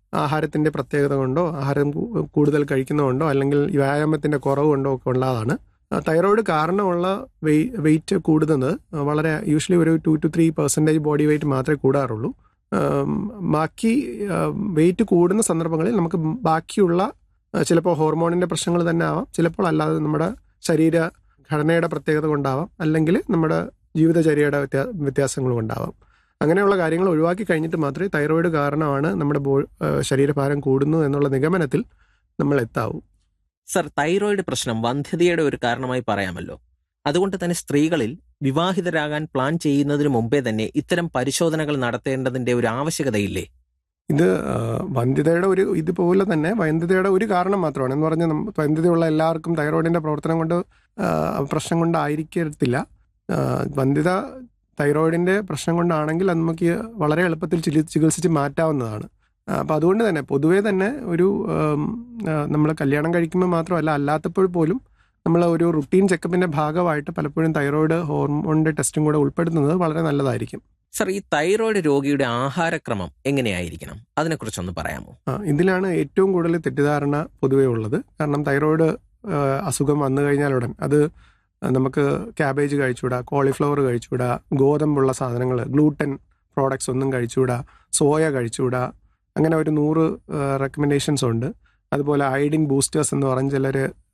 ആഹാരത്തിന്റെ പ്രത്യേകത കൊണ്ടോ ആഹാരം കൂ- കൂടുതൽ കഴിക്കുന്നതുകൊണ്ടോ അല്ലെങ്കിൽ വ്യായാമത്തിന്റെ കുറവ് കൊണ്ടോ ഒക്കെ ഉള്ളതാണ് ആ, തൈറോയിഡ് കാരണമുള്ള വെയ് വെയിറ്റ് കൂടുന്നത് വളരെ യൂഷ്വലി ഒരു two two three percentage body weight മാത്രമേ കൂടാറുള്ളൂ ആം, ബാക്കി വെയിറ്റ് കൂടുന്ന സന്ദർഭങ്ങളിൽ നമുക്ക് ബാക്കിയുള്ള ആ, ചിലപ്പോൾ ഹോർമോണിന്റെ പ്രശ്നങ്ങൾ തന്നെ ആവാം ചിലപ്പോൾ അല്ലാതെ നമ്മുടെ ശരീര ഘടനയുടെ പ്രത്യേകത കൊണ്ടാവാം അല്ലെങ്കിൽ നമ്മുടെ ജീവിതചര്യയുടെ വ്യത്യാ വ്യത്യാസങ്ങൾ കൊണ്ടാവാം അങ്ങനെയുള്ള കാര്യങ്ങൾ ഒഴിവാക്കി കഴിഞ്ഞിട്ട് മാത്രമേ തൈറോയിഡ് കാരണമാണ് നമ്മുടെ ബോ ആ, ശരീരഭാരം കൂടുന്നു എന്നുള്ള നിഗമനത്തിൽ നമ്മൾ എത്താവൂ സർ തൈറോയിഡ് പ്രശ്നം വന്ധ്യതയുടെ ഒരു കാരണമായി പറയാമല്ലോ അതുകൊണ്ട് തന്നെ സ്ത്രീകളിൽ വിവാഹിതരാകാൻ പ്ലാൻ ചെയ്യുന്നതിന് മുമ്പേ തന്നെ ഇത്തരം പരിശോധനകൾ നടത്തേണ്ടതിന്റെ ഒരു ആവശ്യകതയില്ലേ ഇത് ആ, വന്ധ്യതയുടെ ഒരു ഇതുപോലെ തന്നെ വന്ധ്യതയുടെ ഒരു കാരണം മാത്രമാണ് എന്ന് പറഞ്ഞാൽ നമ്മ- വന്ധ്യതയുള്ള എല്ലാവർക്കും തൈറോയിഡിന്റെ പ്രവർത്തനം കൊണ്ട് ആ, പ്രശ്നം കൊണ്ടായിരിക്കത്തില്ല ആ, വന്ധ്യത തൈറോയിഡിന്റെ പ്രശ്നം കൊണ്ടാണെങ്കിൽ അത് നമുക്ക് വളരെ എളുപ്പത്തിൽ ചികി- ചികിത്സിച്ച് മാറ്റാവുന്നതാണ് അപ്പം അതുകൊണ്ട് തന്നെ പൊതുവേ തന്നെ ഒരു നമ്മൾ കല്യാണം കഴിക്കുമ്പോൾ മാത്രമല്ല അല്ലാത്തപ്പോൾ പോലും നമ്മൾ ഒരു റുട്ടീൻ ചെക്കപ്പിന്റെ ഭാഗമായിട്ട് പലപ്പോഴും തൈറോയിഡ് ഹോർമോണിന്റെ ടെസ്റ്റും കൂടെ ഉൾപ്പെടുത്തുന്നത് വളരെ നല്ലതായിരിക്കും സർ ഈ തൈറോയിഡ് രോഗിയുടെ ആഹാരക്രമം എങ്ങനെയായിരിക്കണം അതിനെക്കുറിച്ചൊന്ന് പറയാമോ ആ, ഇതിലാണ് ഏറ്റവും കൂടുതൽ തെറ്റിദ്ധാരണ പൊതുവേ ഉള്ളത് കാരണം തൈറോയിഡ് ആ, അസുഖം വന്നു കഴിഞ്ഞാൽ ഉടൻ അത് നമുക്ക് ക്യാബേജ് കഴിച്ചുകൂടാ കോളിഫ്ലവർ കഴിച്ചുകൂടാ ഗോതമ്പുള്ള സാധനങ്ങൾ ഗ്ലൂട്ടൻ പ്രോഡക്ട്സ് ഒന്നും കഴിച്ചുകൂടാ സോയ കഴിച്ചുകൂടാ അങ്ങനെ ഒരു നൂറ് റെക്കമെൻഡേഷൻസ് ഉണ്ട് അതുപോലെ അയഡിൻ ബൂസ്റ്റേഴ്സ് എന്ന് പറഞ്ഞ് ചിലർ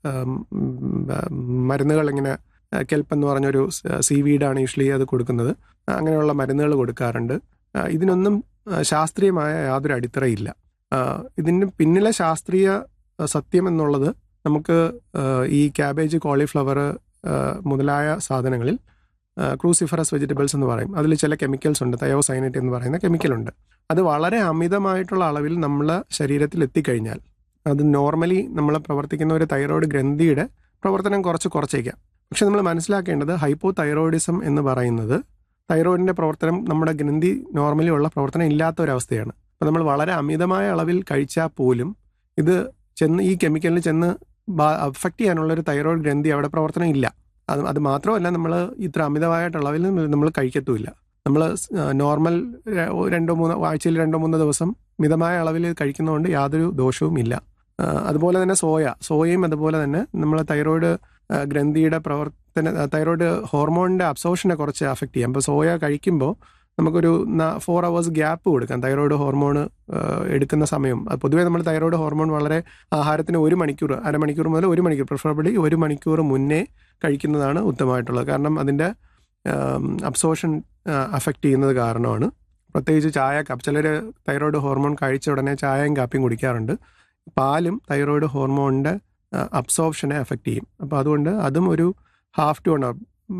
മരുന്നുകൾ ഇങ്ങനെ കെൽപ്പ് എന്ന് പറഞ്ഞൊരു സീ വീഡാണ് യൂഷ്വലി അത് കൊടുക്കുന്നത് അങ്ങനെയുള്ള മരുന്നുകൾ കൊടുക്കാറുണ്ട് ആ, ഇതിനൊന്നും ആ, ശാസ്ത്രീയമായ യാതൊരു അടിത്തറയില്ല ആ, ഇതിന് പിന്നിലെ ശാസ്ത്രീയ ആ, സത്യം എന്നുള്ളത് നമുക്ക് ആ, ഈ ക്യാബേജ് കോളിഫ്ലവർ മുതലായ സാധനങ്ങളിൽ ക്രൂസിഫറസ് വെജിറ്റബിൾസ് എന്ന് പറയും അതിൽ ചില കെമിക്കൽസ് ഉണ്ട് തയോസൈനറ്റ് എന്ന് പറയുന്ന കെമിക്കൽ ഉണ്ട് അത് വളരെ അമിതമായിട്ടുള്ള അളവിൽ നമ്മളെ ശരീരത്തിൽ എത്തിക്കഴിഞ്ഞാൽ അത് നോർമലി നമ്മൾ പ്രവർത്തിക്കുന്ന ഒരു തൈറോയ്ഡ് ഗ്രന്ഥിയുടെ പ്രവർത്തനം കുറച്ച് കുറച്ചേക്കാം പക്ഷെ നമ്മൾ മനസ്സിലാക്കേണ്ടത് ഹൈപ്പോ തൈറോയിഡിസം എന്ന് പറയുന്നത് തൈറോയിഡിന്റെ പ്രവർത്തനം നമ്മുടെ ഗ്രന്ഥി നോർമലി ഉള്ള പ്രവർത്തനം ഇല്ലാത്ത ഒരവസ്ഥയാണ് അപ്പോൾ നമ്മൾ വളരെ അമിതമായ അളവിൽ കഴിച്ചാൽ പോലും ഇത് ചെന്ന് ഈ കെമിക്കലിന് ചെന്ന് അഫക്റ്റ് ചെയ്യാനുള്ള ഒരു തൈറോയിഡ് ഗ്രന്ഥി അവിടെ പ്രവർത്തനം ഇല്ല അത് അത് മാത്രമല്ല നമ്മൾ ഇത്ര അമിതമായിട്ട് അളവിൽ നമ്മൾ കഴിക്കത്തുമില്ല നമ്മൾ നോർമൽ രണ്ടോ മൂന്നോ ആഴ്ചയിൽ രണ്ടോ മൂന്നോ ദിവസം മിതമായ അളവിൽ കഴിക്കുന്നതുകൊണ്ട് യാതൊരു ദോഷവും ഇല്ല ആ, അതുപോലെ തന്നെ സോയ സോയയും അതുപോലെ തന്നെ നമ്മൾ തൈറോയിഡ് ആ, ഗ്രന്ഥിയുടെ പ്രവർത്തന തൈറോയിഡ് ഹോർമോണിന്റെ അബ്സോർഷനെ കുറച്ച് അഫക്റ്റ് ചെയ്യാം അപ്പോൾ സോയ കഴിക്കുമ്പോൾ നമുക്കൊരു ഫോർ അവേഴ്സ് ഗ്യാപ്പ് കൊടുക്കാം തൈറോയിഡ് ഹോർമോൺ എടുക്കുന്ന സമയം അത് പൊതുവേ നമ്മൾ തൈറോയിഡ് ഹോർമോൺ വളരെ ആഹാരത്തിന് ഒരു മണിക്കൂർ അരമണിക്കൂർ മുതൽ ഒരു മണിക്കൂർ പ്രിഫറബിളി ഒരു മണിക്കൂർ മുന്നേ കഴിക്കുന്നതാണ് ഉത്തമമായിട്ടുള്ളത് കാരണം അതിൻ്റെ അബ്സോർഷൻ അഫക്റ്റ് ചെയ്യുന്നത് കാരണമാണ് പ്രത്യേകിച്ച് ചായ കാപ്പി ചിലർ തൈറോയിഡ് ഹോർമോൺ കഴിച്ച ഉടനെ ചായയും കാപ്പിയും കുടിക്കാറുണ്ട് പാലും തൈറോയിഡ് ഹോർമോണിൻ്റെ അബ്സോർപ്ഷനെ അഫക്റ്റ് ചെയ്യും അപ്പോൾ അതുകൊണ്ട് അതും ഒരു ഹാഫ് ടു വൺ അവർ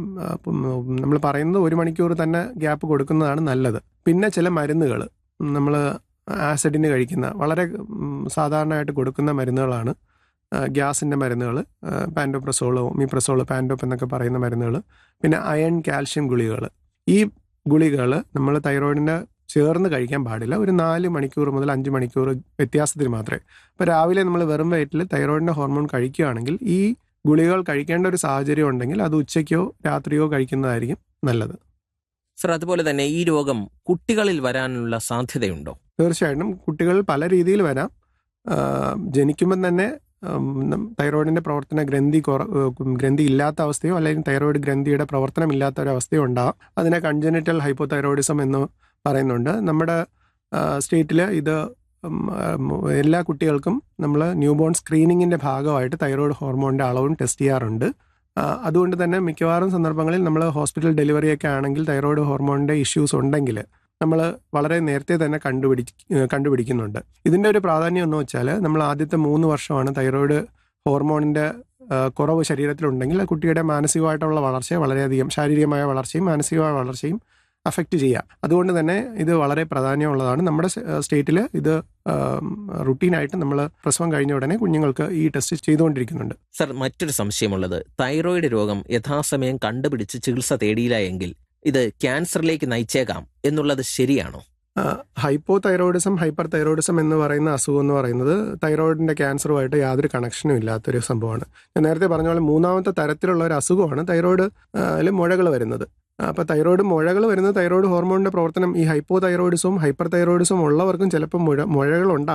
നമ്മൾ പറയുന്നത് ഒരു മണിക്കൂർ തന്നെ ഗ്യാപ്പ് കൊടുക്കുന്നതാണ് നല്ലത് പിന്നെ ചില മരുന്നുകൾ നമ്മൾ ആസിഡിന് കഴിക്കുന്ന വളരെ ഉം, സാധാരണയായിട്ട് കൊടുക്കുന്ന മരുന്നുകളാണ് ഗ്യാസിൻ്റെ മരുന്നുകൾ പാൻഡോപ്രസോള് ഒമിപ്രസോള് പാൻഡോപ്പ് എന്നൊക്കെ പറയുന്ന മരുന്നുകൾ പിന്നെ അയൺ കാൽഷ്യം ഗുളികകൾ ഈ ഗുളികകൾ നമ്മൾ തൈറോയിഡിന് ചേർന്ന് കഴിക്കാൻ പാടില്ല ഒരു നാല് മണിക്കൂർ മുതൽ അഞ്ച് മണിക്കൂർ വ്യത്യാസത്തിൽ മാത്രമേ അപ്പോൾ രാവിലെ നമ്മൾ വെറും വയറ്റിൽ തൈറോയിഡിൻ്റെ ഹോർമോൺ കഴിക്കുകയാണെങ്കിൽ ഈ ഗുളികകൾ കഴിക്കേണ്ട ഒരു സാഹചര്യം ഉണ്ടെങ്കിൽ അത് ഉച്ചയ്ക്കോ രാത്രിയോ കഴിക്കുന്നതായിരിക്കും നല്ലത് സർ അതുപോലെ തന്നെ ഈ രോഗം കുട്ടികളിൽ വരാനുള്ള സാധ്യതയുണ്ടോ തീർച്ചയായിട്ടും കുട്ടികൾ പല രീതിയിൽ വരാം ആ, ജനിക്കുമ്പം തന്നെ ഉം, നം- തൈറോയിഡിന്റെ പ്രവർത്തന ഗ്രന്ഥി കുറ- ഉം, ഗ്രന്ഥി ഇല്ലാത്ത അവസ്ഥയോ അല്ലെങ്കിൽ തൈറോയിഡ് ഗ്രന്ഥിയുടെ പ്രവർത്തനം ഇല്ലാത്ത ഒരു അവസ്ഥയോ ഉണ്ടാവാം അതിനെ കൺജനിറ്റൽ ഹൈപ്പോ തൈറോയിഡിസം എന്ന് പറയുന്നുണ്ട് നമ്മുടെ സ്റ്റേറ്റിൽ ഇത് ഉം, ഉം, എല്ലാ കുട്ടികൾക്കും നമ്മൾ ന്യൂബോൺ സ്ക്രീനിങ്ങിന്റെ ഭാഗമായിട്ട് തൈറോയിഡ് ഹോർമോണിന്റെ അളവും ടെസ്റ്റ് ചെയ്യാറുണ്ട് ആ, അതുകൊണ്ട് തന്നെ മിക്കവാറും സന്ദർഭങ്ങളിൽ നമ്മൾ ഹോസ്പിറ്റൽ ഡെലിവറി ഒക്കെ ആണെങ്കിൽ തൈറോയിഡ് ഹോർമോണിന്റെ ഇഷ്യൂസ് ഉണ്ടെങ്കിൽ നമ്മൾ വളരെ നേരത്തെ തന്നെ കണ്ടുപിടി ഏഹ് കണ്ടുപിടിക്കുന്നുണ്ട് ഇതിന്റെ ഒരു പ്രാധാന്യം എന്ന് വെച്ചാൽ നമ്മൾ ആദ്യത്തെ മൂന്ന് വർഷമാണ് തൈറോയിഡ് ഹോർമോണിന്റെ ഏഹ് കുറവ് ശരീരത്തിലുണ്ടെങ്കിൽ ആ കുട്ടിയുടെ മാനസികമായിട്ടുള്ള വളർച്ചയെ വളരെയധികം ശാരീരികമായ വളർച്ചയും മാനസികമായ വളർച്ചയും അഫക്റ്റ് ചെയ്യുക അതുകൊണ്ട് തന്നെ ഇത് വളരെ പ്രാധാന്യമുള്ളതാണ് നമ്മുടെ സ്റ്റേറ്റിൽ ഇത് റുട്ടീനായിട്ട് നമ്മൾ പ്രസവം കഴിഞ്ഞ ഉടനെ കുഞ്ഞുങ്ങൾക്ക് ഈ ടെസ്റ്റ് ചെയ്തുകൊണ്ടിരിക്കുന്നുണ്ട് സർ മറ്റൊരു സംശയമുള്ളത് തൈറോയിഡ് രോഗം യഥാസമയം കണ്ടുപിടിച്ച് ചികിത്സ തേടിയില്ല എങ്കിൽ ഇത് ക്യാൻസറിലേക്ക് നയിച്ചേക്കാം എന്നുള്ളത് ശരിയാണോ ഹൈപ്പോ തൈറോയിഡിസം ഹൈപ്പർ തൈറോയിഡിസം എന്ന് പറയുന്ന അസുഖം എന്ന് പറയുന്നത് തൈറോയിഡിന്റെ ക്യാൻസറുമായിട്ട് യാതൊരു കണക്ഷനും ഇല്ലാത്തൊരു സംഭവമാണ് ഞാൻ നേരത്തെ പറഞ്ഞ പോലെ മൂന്നാമത്തെ തരത്തിലുള്ള ഒരു അസുഖമാണ് തൈറോയിഡ് മുഴകൾ വരുന്നത് അപ്പോൾ തൈറോയിഡ് മുഴകൾ വരുന്നത് തൈറോയിഡ് ഹോർമോണിന്റെ പ്രവർത്തനം ഈ ഹൈപ്പോ തൈറോയിഡിസവും ഹൈപ്പർ തൈറോയിഡിസവും ഉള്ളവർക്കും ചിലപ്പോൾ മുഴ മുഴകൾ